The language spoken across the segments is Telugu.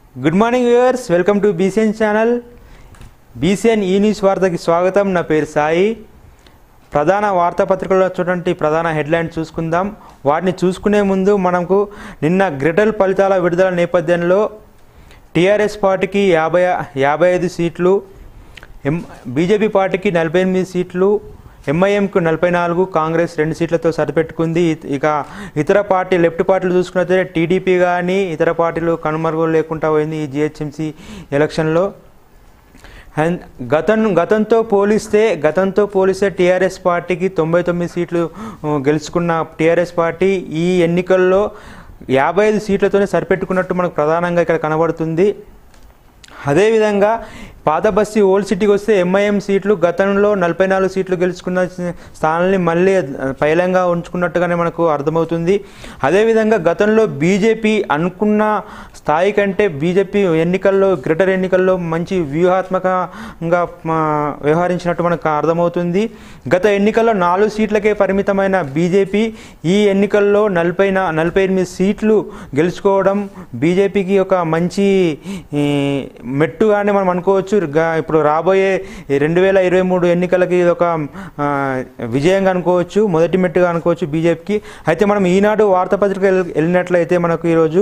good morning viewers welcome to BCN channel BCN ఈ న్యూస్ వార్తకి స్వాగతం నా పేరు సాయి ప్రధాన వార్తాపత్రికల్లో చూడండి ప్రధాన హెడ్లైన్ చూసుకుందాం వాటిని చూసుకునే ముందు మనకు నిన్న గ్రెటల్ ఫలితాల విడుదల నేపథ్యంలో టీఆర్ఎస్ పార్టీకి యాభై యాభై ఐదు సీట్లు ఎం బీజేపీ పార్టీకి నలభై ఎనిమిది సీట్లు ఎంఐఎంకు నలభై నాలుగు కాంగ్రెస్ రెండు సీట్లతో సరిపెట్టుకుంది ఇ- ఇక ఇతర పార్టీ లెఫ్ట్ పార్టీలు చూసుకున్నట్లయితే టీడీపీ కానీ ఇతర పార్టీలు కనుమరుగు లేకుండా పోయింది ఈ జిహెచ్ఎంసీ ఎలక్షన్లో అండ్ గతం గతంతో పోలిస్తే గతంతో పోలిస్తే టీఆర్ఎస్ పార్టీకి తొంభై తొమ్మిది సీట్లు ఆ, గెలుచుకున్న టీఆర్ఎస్ పార్టీ ఈ ఎన్నికల్లో యాభై ఐదు సీట్లతోనే సరిపెట్టుకున్నట్టు మనకు ప్రధానంగా ఇక్కడ కనబడుతుంది అదేవిధంగా పాత బస్తీ ఓల్డ్ సిటీకి వస్తే ఎంఐఎం సీట్లు గతంలో నలభై నాలుగు సీట్లు గెలుచుకున్న స్థానాన్ని మళ్ళీ పైలంగా ఉంచుకున్నట్టుగానే మనకు అర్థమవుతుంది అదేవిధంగా గతంలో బీజేపీ అనుకున్న స్థాయి కంటే బీజేపీ ఎన్నికల్లో గ్రేటర్ ఎన్నికల్లో మంచి వ్యూహాత్మకంగా ఆ, వ్యవహరించినట్టు మనకు అర్థమవుతుంది గత ఎన్నికల్లో నాలుగు సీట్లకే పరిమితమైన బీజేపీ ఈ ఎన్నికల్లో నలభై నా నలభై ఎనిమిది సీట్లు గెలుచుకోవడం బీజేపీకి ఒక మంచి ఈ, మెట్టుగానే మనం అనుకోవచ్చు గా- ఇప్పుడు రాబోయే రెండు వేల ఇరవై మూడు ఎన్నికలకి ఇది ఒక ఆ, విజయంగా అనుకోవచ్చు మొదటి మెట్టుగా అనుకోవచ్చు బీజేపీకి అయితే మనం ఈనాడు వార్తాపత్రిక వెళ్ళ- వెళ్ళినట్లయితే మనకు ఈరోజు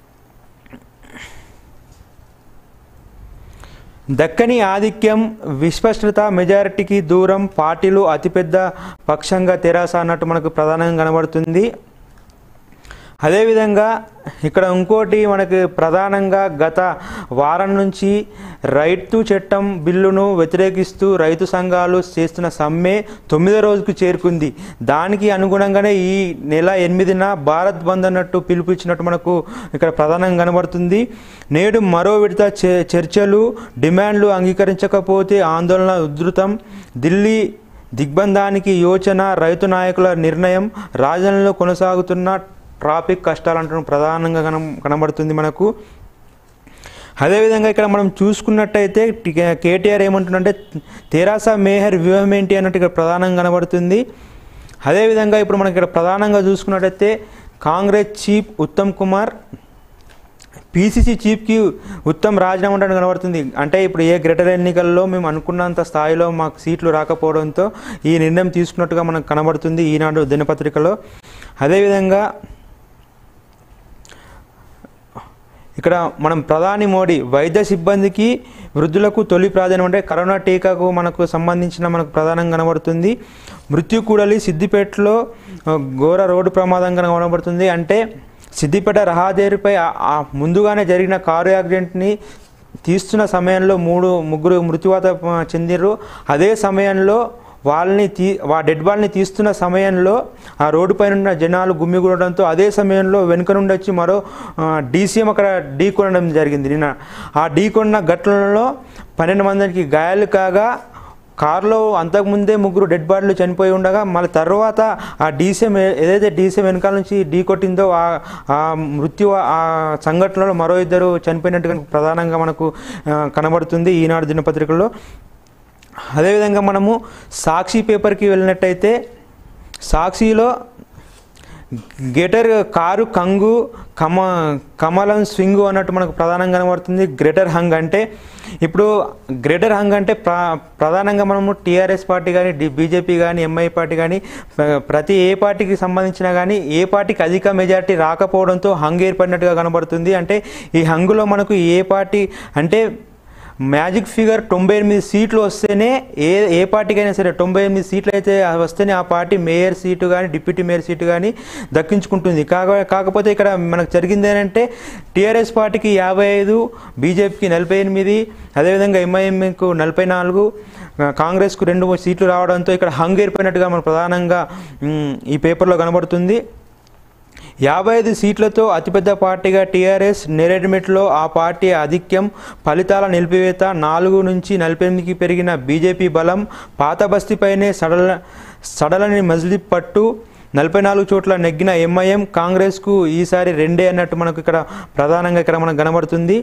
దక్కని ఆధిక్యం విస్పష్టత మెజారిటీకి దూరం పార్టీలు అతిపెద్ద పక్షంగా తెరాస అన్నట్టు మనకు ప్రధానంగా కనబడుతుంది అదేవిధంగా ఇక్కడ ఇంకోటి మనకి ప్రధానంగా గత వారం నుంచి రైతు చట్టం బిల్లును వ్యతిరేకిస్తూ రైతు సంఘాలు చేస్తున్న సమ్మె తొమ్మిదో రోజుకు చేరుకుంది దానికి అనుగుణంగానే ఈ నెల ఎనిమిదిన భారత్ బంద్ అన్నట్టు పిలుపు ఇచ్చినట్టు మనకు ఇక్కడ ప్రధానంగా కనబడుతుంది నేడు మరో విడత చే- చర్చలు డిమాండ్లు అంగీకరించకపోతే ఆందోళన ఉధృతం ఢిల్లీ దిగ్బంధానికి యోచన రైతు నాయకుల నిర్ణయం రాజధానిలో కొనసాగుతున్న ట్రాఫిక్ కష్టాలు అంటూ ప్రధానంగా కన కనబడుతుంది మనకు అదేవిధంగా ఇక్కడ మనం చూసుకున్నట్టయితే టి- కేటీఆర్ ఏమంటుందంటే తెరాస మేహర్ వ్యూహం ఏంటి అన్నట్టు ఇక్కడ ప్రధానంగా కనబడుతుంది అదేవిధంగా ఇప్పుడు మనకి ఇక్కడ ప్రధానంగా చూసుకున్నట్టయితే కాంగ్రెస్ చీఫ్ ఉత్తమ్ కుమార్ పీసీసీ చీఫ్కి ఉత్తమ్ రాజీనామా ఉండడం కనబడుతుంది అంటే ఇప్పుడు ఏ గ్రేటర్ ఎన్నికల్లో మేము అనుకున్నంత స్థాయిలో మాకు సీట్లు రాకపోవడంతో ఈ నిర్ణయం తీసుకున్నట్టుగా మనకు కనబడుతుంది ఈనాడు దినపత్రికలో అదేవిధంగా ఇక్కడ మనం ప్రధాని మోడీ వైద్య సిబ్బందికి వృద్ధులకు తొలి ప్రాధాన్యం అంటే కరోనా టీకాకు మనకు సంబంధించిన మనకు ప్రధానంగా కనబడుతుంది మృత్యు కూడలి సిద్దిపేటలో ఆ, ఘోర రోడ్డు ప్రమాదంగా కనబడుతుంది అంటే సిద్దిపేట రహదారిపై ఆ- ఆ ముందుగానే జరిగిన కారు యాక్సిడెంట్ని తీస్తున్న సమయంలో మూడు ముగ్గురు మృత్యువాత ఆ, చెందిర్రు అదే సమయంలో వాళ్ళని తీ వా డెడ్ బాల్ని తీస్తున్న సమయంలో ఆ రోడ్డు పైన ఉన్న జనాలు గుమ్మిగూడడంతో అదే సమయంలో వెనుక నుండి వచ్చి మరో డీసీఎం అక్కడ ఢీకొనడం జరిగింది నిన్న ఆ ఢీకొన్న ఘటనలో పన్నెండు మందికి గాయాలు కాగా కారులో అంతకుముందే ముగ్గురు డెడ్ బాడీలు చనిపోయి ఉండగా మళ్ళీ తర్వాత ఆ డీసీఎం ఏదైతే డీసీఎం వెనకాల నుంచి ఢీ కొట్టిందో ఆ ఆ మృత్యు ఆ సంఘటనలో మరో ఇద్దరు చనిపోయినట్టుగా ప్రధానంగా మనకు ఆ, కనబడుతుంది ఈనాడు దినపత్రికల్లో అదేవిధంగా మనము సాక్షి పేపర్కి వెళ్ళినట్టయితే సాక్షిలో గ్రేటర్ కారు కంగు కమ కమలం స్వింగు అన్నట్టు మనకు ప్రధానంగా కనబడుతుంది గ్రేటర్ హంగ్ అంటే ఇప్పుడు గ్రేటర్ హంగ్ అంటే ప్ర ప్రధానంగా మనము టీఆర్ఎస్ పార్టీ కానీ డి బీజేపీ కానీ ఎంఐ పార్టీ కానీ ప్ర- ప్రతి ఏ పార్టీకి సంబంధించినా కానీ ఏ పార్టీకి అధిక మెజారిటీ రాకపోవడంతో హంగ్ ఏర్పడినట్టుగా కనబడుతుంది అంటే ఈ హంగులో మనకు ఏ పార్టీ అంటే మ్యాజిక్ ఫిగర్ తొంభై ఎనిమిది సీట్లు వస్తేనే ఏ ఏ పార్టీకైనా సరే తొంభై ఎనిమిది సీట్లు అయితే వస్తేనే ఆ పార్టీ మేయర్ సీటు కానీ డిప్యూటీ మేయర్ సీటు కానీ దక్కించుకుంటుంది కాక కాకపోతే ఇక్కడ మనకు జరిగింది ఏంటంటే టీఆర్ఎస్ పార్టీకి యాభై ఐదు బీజేపీకి నలభై ఎనిమిది అదేవిధంగా ఎంఐఎంకు నలభై నాలుగు కాంగ్రెస్కు రెండు మూడు సీట్లు రావడంతో ఇక్కడ హంగ్ ఏర్పడినట్టుగా మనకు ప్రధానంగా మ్, ఈ పేపర్లో కనబడుతుంది యాభై ఐదు సీట్లతో అతిపెద్ద పార్టీగా టీఆర్ఎస్ నేరేడ్మెట్లో ఆ పార్టీ ఆధిక్యం ఫలితాల నిలిపివేత నాలుగు నుంచి నలభై ఎనిమిదికి పెరిగిన బీజేపీ బలం పాత బస్తీపైనే సడల సడలని మజిలీ పట్టు నలభై నాలుగు చోట్ల నెగ్గిన ఎంఐఎం కాంగ్రెస్కు ఈసారి రెండే అన్నట్టు మనకు ఇక్కడ ప్రధానంగా ఇక్కడ మనకు కనబడుతుంది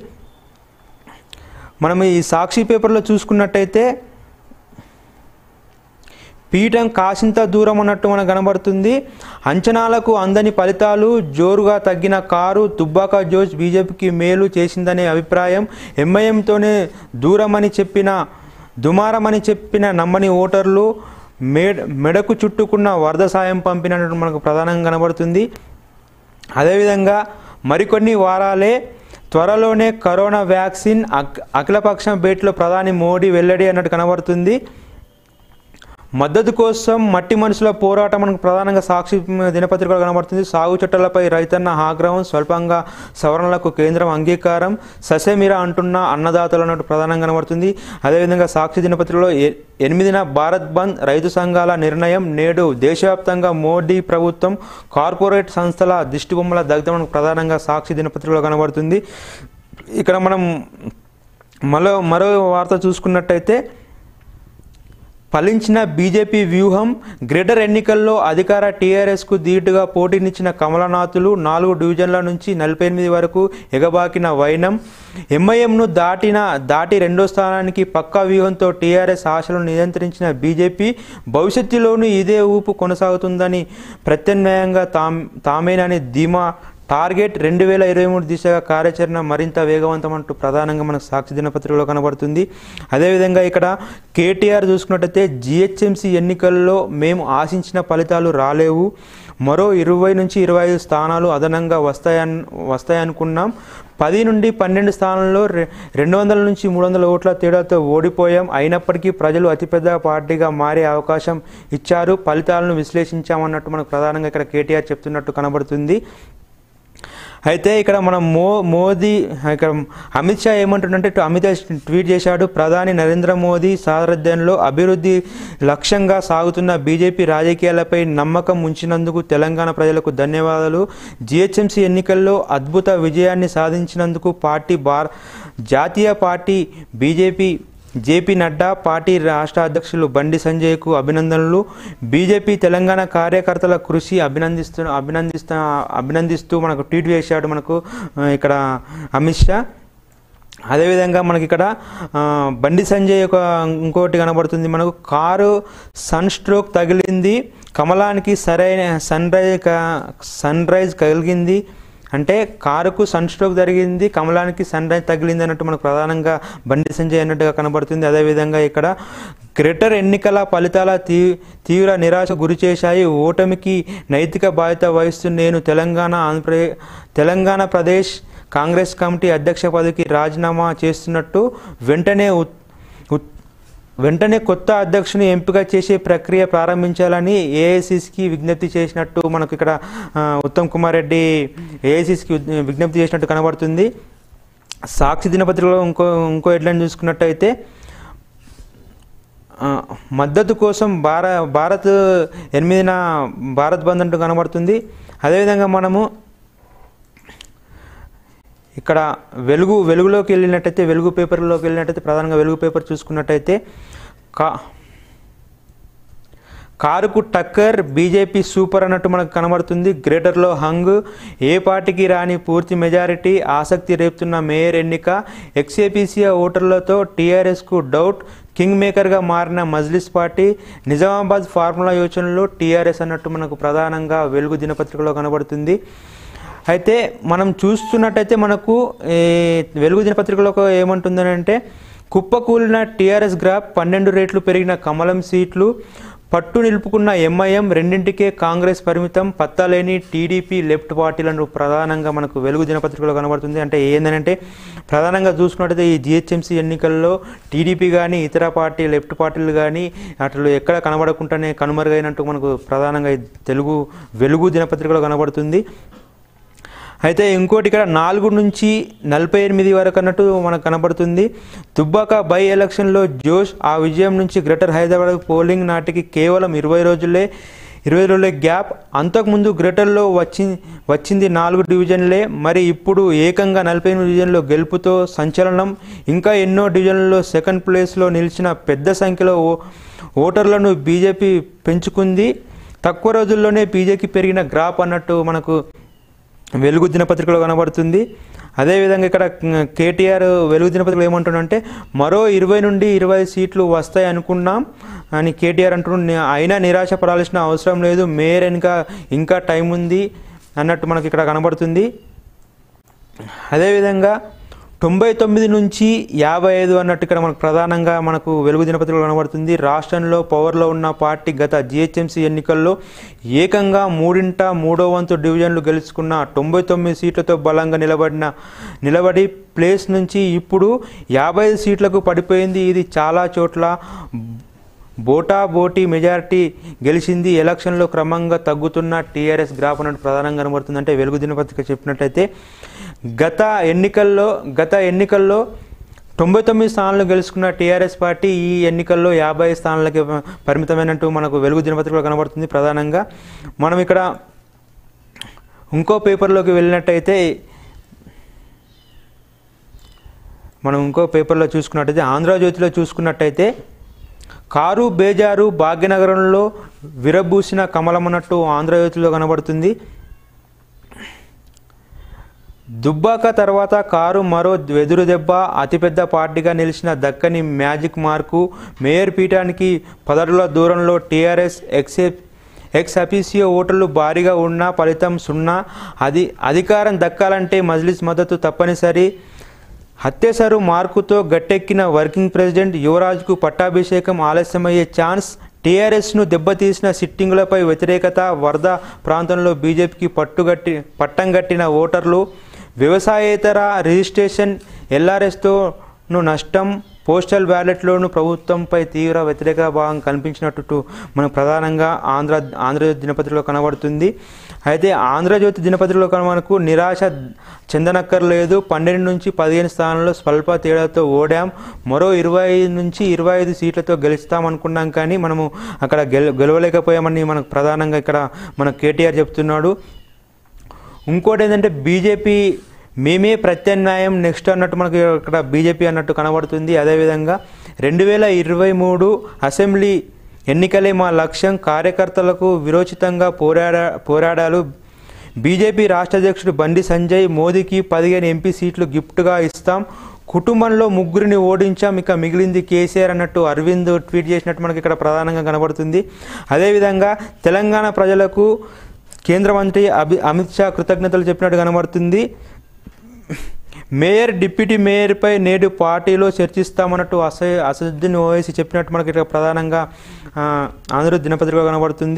మనం ఈ సాక్షి పేపర్లో చూసుకున్నట్టయితే పీఠం కాసింత దూరం అన్నట్టు మనకు కనబడుతుంది అంచనాలకు అందని ఫలితాలు జోరుగా తగ్గిన కారు దుబ్బాక జోష్ బీజేపీకి మేలు చేసిందనే అభిప్రాయం ఎంఐఎంతోనే దూరమని చెప్పిన దుమారమని చెప్పిన నమ్మని ఓటర్లు మెడ మెడకు చుట్టుకున్న వరద సాయం పంపినట్టు మనకు ప్రధానంగా కనబడుతుంది అదేవిధంగా మరికొన్ని వారాలే త్వరలోనే కరోనా వ్యాక్సిన్ అఖ్ అఖిలపక్షం భేటీలో ప్రధాని మోడీ వెల్లడి అన్నట్టు కనబడుతుంది మద్దతు కోసం మట్టి మనుషుల పోరాటం మనకు ప్రధానంగా సాక్షి దినపత్రికలో కనబడుతుంది సాగు చట్టాలపై రైతన్న ఆగ్రహం స్వల్పంగా సవరణలకు కేంద్రం అంగీకారం ససెమిరా అంటున్న అన్నదాతలు అన్నట్టు ప్రధానంగా కనబడుతుంది అదేవిధంగా సాక్షి దినపత్రికలో ఎ- ఎనిమిదిన భారత్ బంద్ రైతు సంఘాల నిర్ణయం నేడు దేశవ్యాప్తంగా మోడీ ప్రభుత్వం కార్పొరేట్ సంస్థల దిష్టిబొమ్మల దగ్ధం మనకు ప్రధానంగా సాక్షి దినపత్రికలో కనబడుతుంది ఇక్కడ మనం మరో మరో వార్త చూసుకున్నట్టయితే ఫలించిన బీజేపీ వ్యూహం గ్రేటర్ ఎన్నికల్లో అధికార టీఆర్ఎస్కు ధీటుగా పోటీనిచ్చిన కమలనాథులు నాలుగు డివిజన్ల నుంచి నలభై ఎనిమిది వరకు ఎగబాకిన వైనం ఎంఐఎంను దాటిన దాటి రెండో స్థానానికి పక్కా వ్యూహంతో టీఆర్ఎస్ ఆశలను నియంత్రించిన బీజేపీ భవిష్యత్తులోనూ ఇదే ఊపు కొనసాగుతుందని ప్రత్యామ్నాయంగా తాం తామేనని ధీమా టార్గెట్ రెండు వేల ఇరవై మూడు దిశగా కార్యాచరణ మరింత వేగవంతం అంటూ ప్రధానంగా మనకు సాక్షి దినపత్రికలో కనబడుతుంది అదేవిధంగా ఇక్కడ కేటీఆర్ చూసుకున్నట్టయితే జిహెచ్ఎంసీ ఎన్నికల్లో మేము ఆశించిన ఫలితాలు రాలేవు మరో ఇరవై నుంచి ఇరవై ఐదు స్థానాలు అదనంగా వస్తాయన్ వస్తాయనుకున్నాం పది నుండి పన్నెండు స్థానాల్లో రె- రెండు వందల నుంచి మూడు వందల ఓట్ల తేడాతో ఓడిపోయాం అయినప్పటికీ ప్రజలు అతిపెద్ద పార్టీగా మారే అవకాశం ఇచ్చారు ఫలితాలను విశ్లేషించామన్నట్టు మనకు ప్రధానంగా ఇక్కడ కేటీఆర్ చెప్తున్నట్టు కనబడుతుంది అయితే ఇక్కడ మనం మో మోదీ ఇక్కడ అమిత్ షా ఏమంటుండంటే ఇటు అమిత్ షా ట్వీట్ చేశాడు ప్రధాని నరేంద్ర మోదీ సారథ్యంలో అభివృద్ధి లక్ష్యంగా సాగుతున్న బీజేపీ రాజకీయాలపై నమ్మకం ఉంచినందుకు తెలంగాణ ప్రజలకు ధన్యవాదాలు జిహెచ్ఎంసీ ఎన్నికల్లో అద్భుత విజయాన్ని సాధించినందుకు పార్టీ భార జాతీయ పార్టీ బీజేపీ జేపీ నడ్డా పార్టీ రాష్ట్ర అధ్యక్షులు బండి సంజయ్కు అభినందనలు బీజేపీ తెలంగాణ కార్యకర్తల కృషి అభినందిస్తూ అభినందిస్తూ అభినందిస్తూ మనకు ట్వీట్ చేశాడు మనకు ఆ, ఇక్కడ అమిత్ షా అదేవిధంగా మనకి ఇక్కడ ఆ, బండి సంజయ్ ఒక ఇంకోటి కనబడుతుంది మనకు కారు సన్ స్ట్రోక్ తగిలింది కమలానికి సరైన సన్ రైజ్ క- సన్ రైజ్ కలిగింది అంటే కారుకు సన్ స్ట్రోక్ జరిగింది కమలానికి సన్ రైజ్ తగిలింది అన్నట్టు మనకు ప్రధానంగా బండి సంజయ్ అన్నట్టుగా కనబడుతుంది అదేవిధంగా ఇక్కడ గ్రేటర్ ఎన్నికల ఫలితాల తీ తీవ్ర నిరాశ గురి చేశాయి ఓటమికి నైతిక బాధ్యత వహిస్తూ నేను తెలంగాణ ఆంధ్రప్రదేశ్ తెలంగాణ ప్రదేశ్ కాంగ్రెస్ కమిటీ అధ్యక్ష పదవికి రాజీనామా చేస్తున్నట్టు వెంటనే ఉత్- ఉత్- వెంటనే కొత్త అధ్యక్షుని ఎంపిక చేసే ప్రక్రియ ప్రారంభించాలని ఏఐసిసికి విజ్ఞప్తి చేసినట్టు మనకు ఇక్కడ ఆ, ఉత్తమ్ కుమార్ రెడ్డి ఏఐసిసికి విజ్ఞప్తి చేసినట్టు కనబడుతుంది సాక్షి దినపత్రికలో ఇంకో ఇంకో హెడ్లైన్ చూసుకున్నట్టయితే ఆ, మద్దతు కోసం భార భారత్ ఎనిమిదిన భారత్ బంద్ అంటూ కనబడుతుంది అదేవిధంగా మనము ఇక్కడ వెలుగు వెలుగులోకి వెళ్ళినట్టయితే వెలుగు పేపర్లోకి వెళ్ళినట్టయితే ప్రధానంగా వెలుగు పేపర్ చూసుకున్నట్టయితే కా కారుకు టక్కర్ బీజేపీ సూపర్ అన్నట్టు మనకు కనబడుతుంది గ్రేటర్లో హంగ్ ఏ పార్టీకి రాని పూర్తి మెజారిటీ ఆసక్తి రేపుతున్న మేయర్ ఎన్నిక ఎక్స్ఏపీసీఆ ఓటర్లతో టీఆర్ఎస్కు డౌట్ కింగ్ మేకర్గా మారిన మజ్లిస్ పార్టీ నిజామాబాద్ ఫార్ములా యోచనలో టీఆర్ఎస్ అన్నట్టు మనకు ప్రధానంగా వెలుగు దినపత్రికలో కనబడుతుంది అయితే మనం చూస్తున్నట్టయితే మనకు ఈ వెలుగు దినపత్రికలో ఒక ఏమంటుందని అంటే కుప్పకూలిన టీఆర్ఎస్ గ్రాఫ్ పన్నెండు రేట్లు పెరిగిన కమలం సీట్లు పట్టు నిలుపుకున్న ఎంఐఎం రెండింటికే కాంగ్రెస్ పరిమితం పత్తాలేని టీడీపీ లెఫ్ట్ పార్టీలను ప్రధానంగా మనకు వెలుగు దినపత్రికలో కనబడుతుంది అంటే ఏంటంటే ప్రధానంగా చూసుకున్నట్టయితే ఈ జిహెచ్ఎంసీ ఎన్నికల్లో టీడీపీ కానీ ఇతర పార్టీ లెఫ్ట్ పార్టీలు కానీ అట్లు ఎక్కడ కనబడకుండానే కనుమరుగైనట్టు మనకు ప్రధానంగా ఈ తెలుగు వెలుగు దినపత్రికలో కనబడుతుంది అయితే ఇంకోటి ఇక్కడ నాలుగు నుంచి నలభై ఎనిమిది వరకు అన్నట్టు మనకు కనబడుతుంది దుబ్బాక బై ఎలక్షన్లో జోష్ ఆ విజయం నుంచి గ్రేటర్ హైదరాబాద్ పోలింగ్ నాటికి కేవలం ఇరవై రోజులే ఇరవై రోజులే గ్యాప్ అంతకుముందు గ్రేటర్లో వచ్చి వచ్చింది నాలుగు డివిజన్లే మరి ఇప్పుడు ఏకంగా నలభై ఎనిమిది డివిజన్లో గెలుపుతో సంచలనం ఇంకా ఎన్నో డివిజన్లలో సెకండ్ ప్లేస్లో నిలిచిన పెద్ద సంఖ్యలో ఓ ఓటర్లను బీజేపీ పెంచుకుంది తక్కువ రోజుల్లోనే బీజేపీ పెరిగిన గ్రాఫ్ అన్నట్టు మనకు వెలుగు దినపత్రికలో కనబడుతుంది అదేవిధంగా ఇక్కడ కేటీఆర్ వెలుగు దినపత్రికలో ఏమంటున్నాడంటే మరో ఇరవై నుండి ఇరవై సీట్లు వస్తాయి అనుకున్నాం అని కేటీఆర్ అంటున్నాడు అయినా నిరాశ పడాల్సిన అవసరం లేదు మేయర్ ఇంకా ఇంకా టైం ఉంది అన్నట్టు మనకి ఇక్కడ కనబడుతుంది అదేవిధంగా తొంభై తొమ్మిది నుంచి యాభై ఐదు అన్నట్టు ఇక్కడ మనకు ప్రధానంగా మనకు వెలుగు దినపత్రికలో కనబడుతుంది రాష్ట్రంలో పవర్లో ఉన్న పార్టీ గత జిహెచ్ఎంసీ ఎన్నికల్లో ఏకంగా మూడింట మూడో వంతు డివిజన్లు గెలుచుకున్న తొంభై తొమ్మిది సీట్లతో బలంగా నిలబడిన నిలబడి ప్లేస్ నుంచి ఇప్పుడు యాభై ఐదు సీట్లకు పడిపోయింది ఇది చాలా చోట్ల బోటా బోటీ మెజారిటీ గెలిచింది ఎలక్షన్లో క్రమంగా తగ్గుతున్న టీఆర్ఎస్ గ్రాఫ్ అన్నట్టు ప్రధానంగా కనబడుతుంది అంటే వెలుగు దినపత్రిక చెప్పినట్టయితే గత ఎన్నికల్లో గత ఎన్నికల్లో తొంభై తొమ్మిది స్థానాలు గెలుచుకున్న టీఆర్ఎస్ పార్టీ ఈ ఎన్నికల్లో యాభై స్థానాలకి పరిమితమైనట్టు మనకు వెలుగు దినపత్రికలో కనబడుతుంది ప్రధానంగా మనం ఇక్కడ ఇంకో పేపర్లోకి వెళ్ళినట్టయితే మనం ఇంకో పేపర్లో చూసుకున్నట్టయితే ఆంధ్రజ్యోతిలో చూసుకున్నట్టయితే కారు బేజారు భాగ్యనగరంలో విరబూసిన కమలమన్నట్టు ఆంధ్రజ్యోతిలో కనబడుతుంది దుబ్బాక తర్వాత కారు మరో వెదురు దెబ్బ అతిపెద్ద పార్టీగా నిలిచిన దక్కని మ్యాజిక్ మార్కు మేయర్ పీఠానికి పదడుల దూరంలో టీఆర్ఎస్ ఎక్సెప్ ఎక్స్ అఫీసియో ఓటర్లు భారీగా ఉన్నా ఫలితం సున్నా అది అధికారం దక్కాలంటే మజ్లిస్ మద్దతు తప్పనిసరి హత్యసరు మార్కుతో గట్టెక్కిన వర్కింగ్ ప్రెసిడెంట్ యువరాజ్కు పట్టాభిషేకం ఆలస్యమయ్యే ఛాన్స్ టీఆర్ఎస్ను దెబ్బతీసిన సిట్టింగులపై వ్యతిరేకత వరద ప్రాంతంలో బీజేపీకి పట్టుగట్టి పట్టంగట్టిన ఓటర్లు వ్యవసాయేతర రిజిస్ట్రేషన్ ఎల్ఆర్ఎస్తోను నష్టం పోస్టల్ బ్యాలెట్లోను ప్రభుత్వంపై తీవ్ర వ్యతిరేక భావం కనిపించినట్టు మనకు ప్రధానంగా ఆంధ్ర ఆంధ్రజ్యోతి దినపత్రికలో కనబడుతుంది అయితే ఆంధ్రజ్యోతి దినపత్రికలో కనుక మనకు నిరాశ చెందనక్కర్లేదు పన్నెండు నుంచి పదిహేను స్థానాల్లో స్వల్ప తేడాతో ఓడాం మరో ఇరవై నుంచి ఇరవై ఐదు సీట్లతో గెలుస్తామనుకున్నాం కానీ మనము అక్కడ గెల గెలవలేకపోయామని మనకు ప్రధానంగా ఇక్కడ మన కేటీఆర్ చెప్తున్నాడు ఇంకోటి ఏంటంటే బీజేపీ మేమే ప్రత్యామ్నాయం నెక్స్ట్ అన్నట్టు మనకి ఇక్కడ బీజేపీ అన్నట్టు కనబడుతుంది అదేవిధంగా రెండు వేల ఇరవై మూడు అసెంబ్లీ ఎన్నికలే మా లక్ష్యం కార్యకర్తలకు విరోచితంగా పోరాడా పోరాడాలు బీజేపీ రాష్ట్ర అధ్యక్షుడు బండి సంజయ్ మోదీకి పదిహేను ఎంపీ సీట్లు గిఫ్ట్గా ఇస్తాం కుటుంబంలో ముగ్గురిని ఓడించాం ఇక మిగిలింది కేసీఆర్ అన్నట్టు అరవింద్ ట్వీట్ చేసినట్టు మనకి ఇక్కడ ప్రధానంగా కనబడుతుంది అదేవిధంగా తెలంగాణ ప్రజలకు కేంద్ర మంత్రి అభి అమిత్ షా కృతజ్ఞతలు చెప్పినట్టు కనబడుతుంది మేయర్ డిప్యూటీ మేయర్పై నేడు పార్టీలో చర్చిస్తామన్నట్టు అస అసదుద్దీన్ ఓవైసీ చెప్పినట్టు మనకి ఇక్కడ ప్రధానంగా ఆ, ఆంధ్ర దినపత్రిక కనబడుతుంది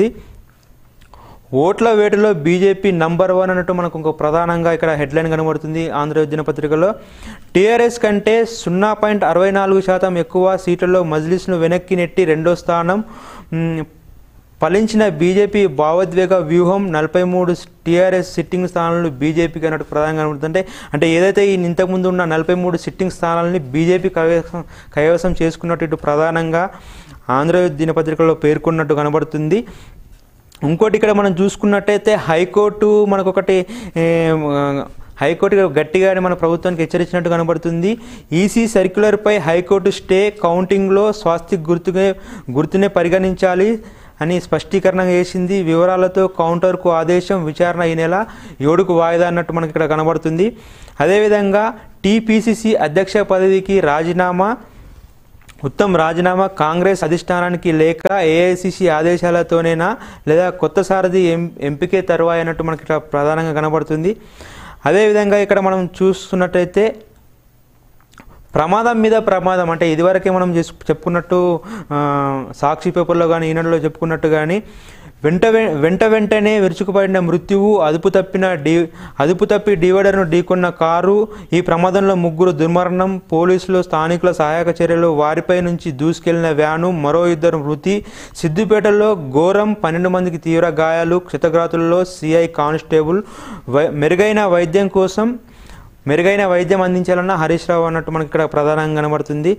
ఓట్ల వేటలో బీజేపీ నంబర్ వన్ అన్నట్టు మనకు ఇంకో ప్రధానంగా ఇక్కడ హెడ్లైన్ కనబడుతుంది ఆంధ్రజ్యోతి దినపత్రికలో టీఆర్ఎస్ కంటే సున్నా పాయింట్ అరవై నాలుగు శాతం ఎక్కువ సీట్లలో మజ్లిస్ను వెనక్కి నెట్టి రెండో స్థానం మ్, ఫలించిన బీజేపీ భావోద్వేగ వ్యూహం నలభై మూడు టీఆర్ఎస్ సిట్టింగ్ స్థానాలను బీజేపీకి అన్నట్టు ప్రధానంగా కనబడుతుంటే అంటే ఏదైతే ఈ ఇంతకుముందు ఉన్న నలభై మూడు సిట్టింగ్ స్థానాలని బీజేపీ కైవసం కైవసం చేసుకున్నట్టు ఇటు ప్రధానంగా ఆంధ్రజ్యోతి దినపత్రికలో పేర్కొన్నట్టు కనబడుతుంది ఇంకోటి ఇక్కడ మనం చూసుకున్నట్టయితే హైకోర్టు మనకు ఒకటి ఏం, ఆ, హైకోర్టు గట్టిగానే మన ప్రభుత్వానికి హెచ్చరించినట్టు కనబడుతుంది ఈసీ సర్క్యులర్పై హైకోర్టు స్టే కౌంటింగ్లో స్వాస్తిక్ గుర్తుగా గుర్తునే పరిగణించాలి అని స్పష్టీకరణ చేసింది వివరాలతో కౌంటర్కు ఆదేశం విచారణ ఈ నెల ఏడుకు వాయిదా అన్నట్టు మనకి ఇక్కడ కనబడుతుంది అదేవిధంగా టీపీసీసీ అధ్యక్ష పదవికి రాజీనామా ఉత్తమ్ రాజీనామా కాంగ్రెస్ అధిష్టానానికి లేక ఏఐసిసి ఆదేశాలతోనేనా లేదా కొత్త సారథి ఎం ఎంపికే తరువాయి అన్నట్టు మనకి ఇక్కడ ప్రధానంగా కనబడుతుంది అదేవిధంగా ఇక్కడ మనం చూస్తున్నట్టయితే ప్రమాదం మీద ప్రమాదం అంటే ఇదివరకే మనం చేసు చెప్పుకున్నట్టు ఆ, సాక్షి పేపర్లో కానీ ఈనాడులో చెప్పుకున్నట్టు కానీ వెంట వె- వెంట వెంటనే విరుచుకుపడిన మృత్యువు అదుపు తప్పిన డీ అదుపు తప్పి డివైడర్ను ఢీకొన్న కారు ఈ ప్రమాదంలో ముగ్గురు దుర్మరణం పోలీసులు స్థానికుల సహాయక చర్యలు వారిపై నుంచి దూసుకెళ్లిన వ్యాను మరో ఇద్దరు మృతి సిద్దిపేటలో ఘోరం పన్నెండు మందికి తీవ్ర గాయాలు క్షతగాతుల్లో సిఐ కానిస్టేబుల్ వై మెరుగైన వైద్యం కోసం మెరుగైన వైద్యం అందించాలన్న హరీష్ రావు అన్నట్టు మనకి ఇక్కడ ప్రధానంగా కనబడుతుంది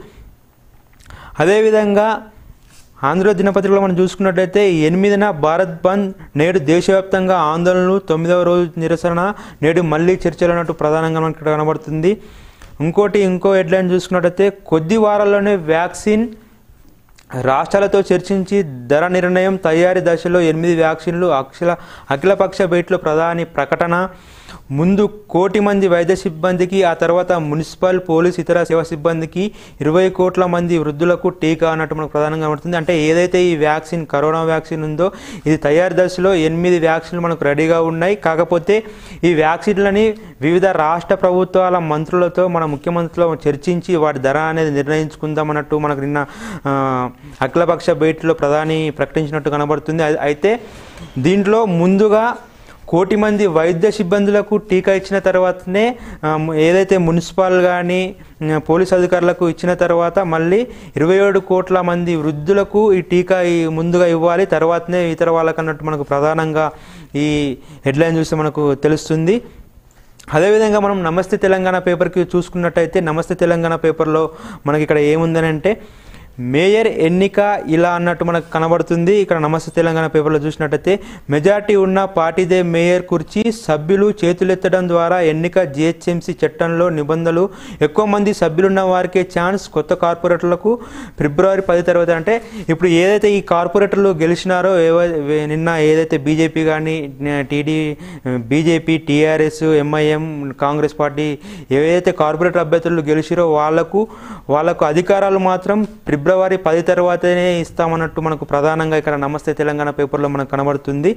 అదేవిధంగా ఆంధ్ర దినపత్రికలో మనం చూసుకున్నట్లయితే ఎనిమిదిన భారత్ బంద్ నేడు దేశవ్యాప్తంగా ఆందోళనలు తొమ్మిదవ రోజు నిరసన నేడు మళ్ళీ చర్చలు అన్నట్టు ప్రధానంగా మనకి ఇక్కడ కనబడుతుంది ఇంకోటి ఇంకో హెడ్లైన్ చూసుకున్నట్లయితే కొద్ది వారాల్లోనే వ్యాక్సిన్ రాష్ట్రాలతో చర్చించి ధర నిర్ణయం తయారీ దశలో ఎనిమిది వ్యాక్సిన్లు అఖిల అఖిలపక్ష భేటీలో ప్రధాని ప్రకటన ముందు కోటి మంది వైద్య సిబ్బందికి ఆ తర్వాత మున్సిపల్ పోలీస్ ఇతర సేవా సిబ్బందికి ఇరవై కోట్ల మంది వృద్ధులకు టీకా అన్నట్టు మనకు ప్రధానంగా కనబడుతుంది అంటే ఏదైతే ఈ వ్యాక్సిన్ కరోనా వ్యాక్సిన్ ఉందో ఇది తయారు దశలో ఎనిమిది వ్యాక్సిన్లు మనకు రెడీగా ఉన్నాయి కాకపోతే ఈ వ్యాక్సిన్లని వివిధ రాష్ట్ర ప్రభుత్వాల మంత్రులతో మన ముఖ్యమంత్రితో చర్చించి వాటి ధర అనేది నిర్ణయించుకుందాం అన్నట్టు మనకు నిన్న ఆ, అఖిలపక్ష భేటీలో ప్రధాని ప్రకటించినట్టు కనబడుతుంది అయి- అయితే దీంట్లో ముందుగా కోటి మంది వైద్య సిబ్బందులకు టీకా ఇచ్చిన తర్వాతనే ఆ, ఏదైతే మున్సిపల్ కానీ పోలీస్ అధికారులకు ఇచ్చిన తర్వాత మళ్ళీ ఇరవై ఏడు కోట్ల మంది వృద్ధులకు ఈ టీకా ఈ ముందుగా ఇవ్వాలి తర్వాతనే ఇతర వాళ్ళకన్నట్టు మనకు ప్రధానంగా ఈ హెడ్లైన్ చూస్తే మనకు తెలుస్తుంది అదేవిధంగా మనం నమస్తే తెలంగాణ పేపర్కి చూసుకున్నట్టయితే నమస్తే తెలంగాణ పేపర్లో మనకి ఇక్కడ ఏముందని అంటే మేయర్ ఎన్నిక ఇలా అన్నట్టు మనకు కనబడుతుంది ఇక్కడ నమస్తే తెలంగాణ పేపర్లో చూసినట్టయితే మెజార్టీ ఉన్న పార్టీదే మేయర్ కుర్చీ సభ్యులు చేతులెత్తడం ద్వారా ఎన్నిక జిహెచ్ఎంసీ చట్టంలో నిబంధనలు ఎక్కువ మంది సభ్యులున్న వారికే ఛాన్స్ కొత్త కార్పొరేటర్లకు ఫిబ్రవరి పది తర్వాత అంటే ఇప్పుడు ఏదైతే ఈ కార్పొరేటర్లు గెలిచినారో ఏవ- వే- నిన్న ఏదైతే బీజేపీ కానీ TD BJP TRS MIM Congress party ఏదైతే కార్పొరేటర్ అభ్యర్థులు గెలిచిరో వాళ్లకు వాళ్లకు అధికారాలు మాత్రం ఫిబ్రవరి పది తర్వాతనే ఇస్తామన్నట్టు మనకు ప్రధానంగా ఇక్కడ నమస్తే తెలంగాణ పేపర్లో మనకు కనబడుతుంది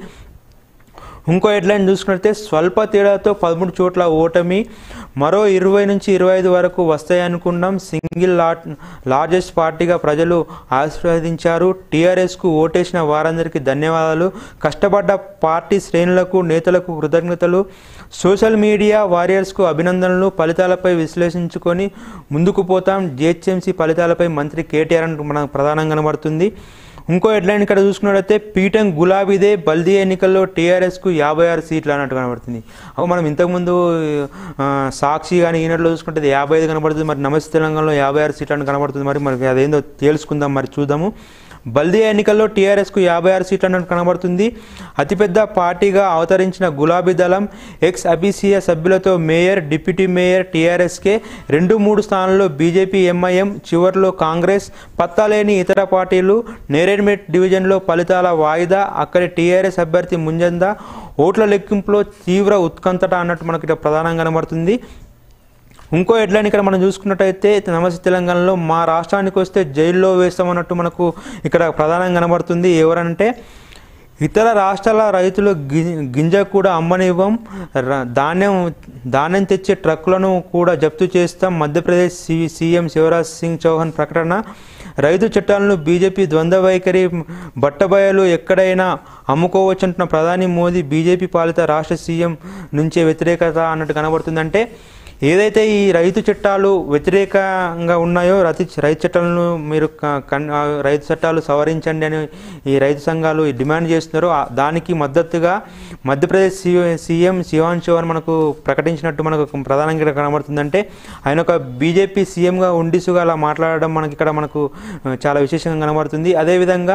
ఇంకో హెడ్లైన్ చూసుకున్నట్లయితే స్వల్ప తేడాతో పదమూడు చోట్ల ఓటమి మరో ఇరవై నుంచి ఇరవై ఐదు వరకు వస్తాయనుకున్నాం సింగిల్ లాట్ లార్జెస్ట్ పార్టీగా ప్రజలు ఆశీర్వదించారు టీఆర్ఎస్కు ఓటేసిన వారందరికీ ధన్యవాదాలు కష్టపడ్డ పార్టీ శ్రేణులకు నేతలకు కృతజ్ఞతలు సోషల్ మీడియా వారియర్స్కు అభినందనలు ఫలితాలపై విశ్లేషించుకొని ముందుకు పోతాం జిహెచ్ఎంసీ ఫలితాలపై మంత్రి కేటీఆర్ అని మనకు ప్రధానంగా కనబడుతుంది ఇంకో హెడ్లైన్ ఇక్కడ చూసుకున్నట్లయితే పీఠం గులాబీదే బల్దీ ఎన్నికల్లో టీఆర్ఎస్కు యాభై ఆరు సీట్లు అన్నట్టు కనబడుతుంది అప్పుడు మనం ఇంతకుముందు ఆ, సాక్షి కానీ ఈనాడులో చూసుకుంటే ఇది యాభై ఐదు కనబడుతుంది మరి నమస్తే తెలంగాణలో యాభై ఆరు సీట్లు అని కనబడుతుంది మరి మనకి అదేందో తేల్చుకుందాం మరి చూద్దాము బల్దీ ఎన్నికల్లో టీఆర్ఎస్కు యాభై ఆరు సీట్లు అన్నట్టు కనబడుతుంది అతిపెద్ద పార్టీగా అవతరించిన గులాబీ దళం ఎక్స్ అబిసియా సభ్యులతో మేయర్ డిప్యూటీ మేయర్ టీఆర్ఎస్కే రెండు మూడు స్థానాల్లో బీజేపీ ఎంఐఎం చివరిలో కాంగ్రెస్ పత్తాలేని ఇతర పార్టీలు నేరేడ్మెట్ డివిజన్లో ఫలితాల వాయిదా అక్కడి టీఆర్ఎస్ అభ్యర్థి ముంజంద ఓట్ల లెక్కింపులో తీవ్ర ఉత్కంఠట అన్నట్టు మనకి ఇక్కడ ప్రధానంగా కనబడుతుంది ఇంకో హెడ్లైన్ ఇక్కడ మనం చూసుకున్నట్టయితే నమస్తే తెలంగాణలో మా రాష్ట్రానికి వస్తే జైల్లో వేస్తామన్నట్టు మనకు ఇక్కడ ప్రధానంగా కనబడుతుంది ఎవరంటే ఇతర రాష్ట్రాల రైతులు గి- గింజ కూడా అమ్మనివ్వం ర- ధాన్యం ధాన్యం తెచ్చే ట్రక్కులను కూడా జప్తు చేస్తాం మధ్యప్రదేశ్ సి సీఎం శివరాజ్ సింగ్ చౌహాన్ ప్రకటన రైతు చట్టాలను బీజేపీ ద్వంద్వ వైఖరి బట్టబయలు ఎక్కడైనా అమ్ముకోవచ్చంటున్న ప్రధాని మోదీ బీజేపీ పాలిత రాష్ట్ర సీఎం నుంచే వ్యతిరేకత అన్నట్టు కనబడుతుందంటే ఏదైతే ఈ రైతు చట్టాలు వ్యతిరేకంగా ఉన్నాయో రైతు రైతు చట్టాలను మీరు క- కన్- ఆ రైతు చట్టాలు సవరించండి అని ఈ రైతు సంఘాలు డిమాండ్ చేస్తున్నారో ఆ- దానికి మద్దతుగా మధ్యప్రదేశ్ సి- సీఎం శివాన్ చౌహాన్ మనకు ప్రకటించినట్టు మనకు ప్రధానంగా ఇక్కడ కనబడుతుందంటే ఆయన ఒక బీజేపీ సీఎంగా ఉండిసుగా అలా మాట్లాడడం మనకి ఇక్కడ మనకు ఆ, చాలా విశేషంగా కనబడుతుంది అదేవిధంగా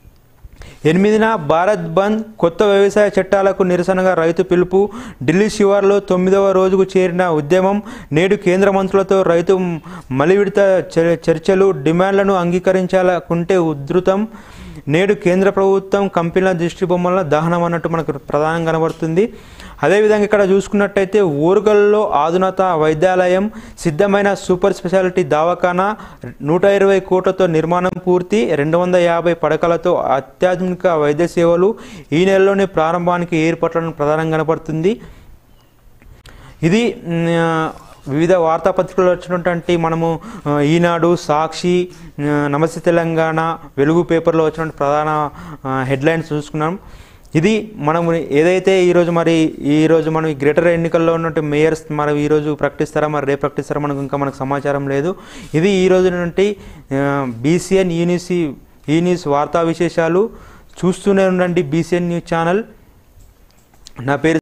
ఎనిమిదిన భారత్ బంద్ కొత్త వ్యవసాయ చట్టాలకు నిరసనగా రైతు పిలుపు ఢిల్లీ శివార్లో తొమ్మిదవ రోజుకు చేరిన ఉద్యమం నేడు కేంద్ర మంత్రులతో రైతు మలివిడత చర్- చర్చలు డిమాండ్లను అంగీకరించాలకుంటే ఉధృతం నేడు కేంద్ర ప్రభుత్వం కంపెనీల దృష్టి బొమ్మల దహనం అన్నట్టు మనకు ప్రధానంగా కనబడుతుంది అదేవిధంగా ఇక్కడ చూసుకున్నట్టయితే ఊరుగల్లో ఆధునత వైద్యాలయం సిద్ధమైన సూపర్ స్పెషాలిటీ దవాఖానా నూట ఇరవై కోట్లతో నిర్మాణం పూర్తి రెండు వందల యాభై పడకలతో అత్యాధునిక వైద్య సేవలు ఈ నెలలోనే ప్రారంభానికి ఏర్పాట్లను ప్రధానంగా కనబడుతుంది ఇది మ్, ఆ, వివిధ వార్తాపత్రికల్లో వచ్చినటువంటి మనము ఆ, ఈనాడు సాక్షి ఆ, నమస్తే తెలంగాణ వెలుగు పేపర్లో వచ్చినటువంటి ప్రధాన ఆ, హెడ్లైన్స్ చూసుకున్నాం ఇది మనం ఏదైతే ఈరోజు మరి ఈరోజు మనం ఈ గ్రేటర్ ఎన్నికల్లో ఉన్నట్టు మేయర్స్ మరి ఈరోజు ప్రకటిస్తారా మరి రేపు ప్రకటిస్తారా మనకు ఇంకా మనకు సమాచారం లేదు ఇది ఈ రోజు నుండి బీసీఎన్ యూనిసి ఈ న్యూస్ వార్తా విశేషాలు చూస్తూనే ఉండండి బీసీఎన్ న్యూస్ ఛానల్ నా పేరు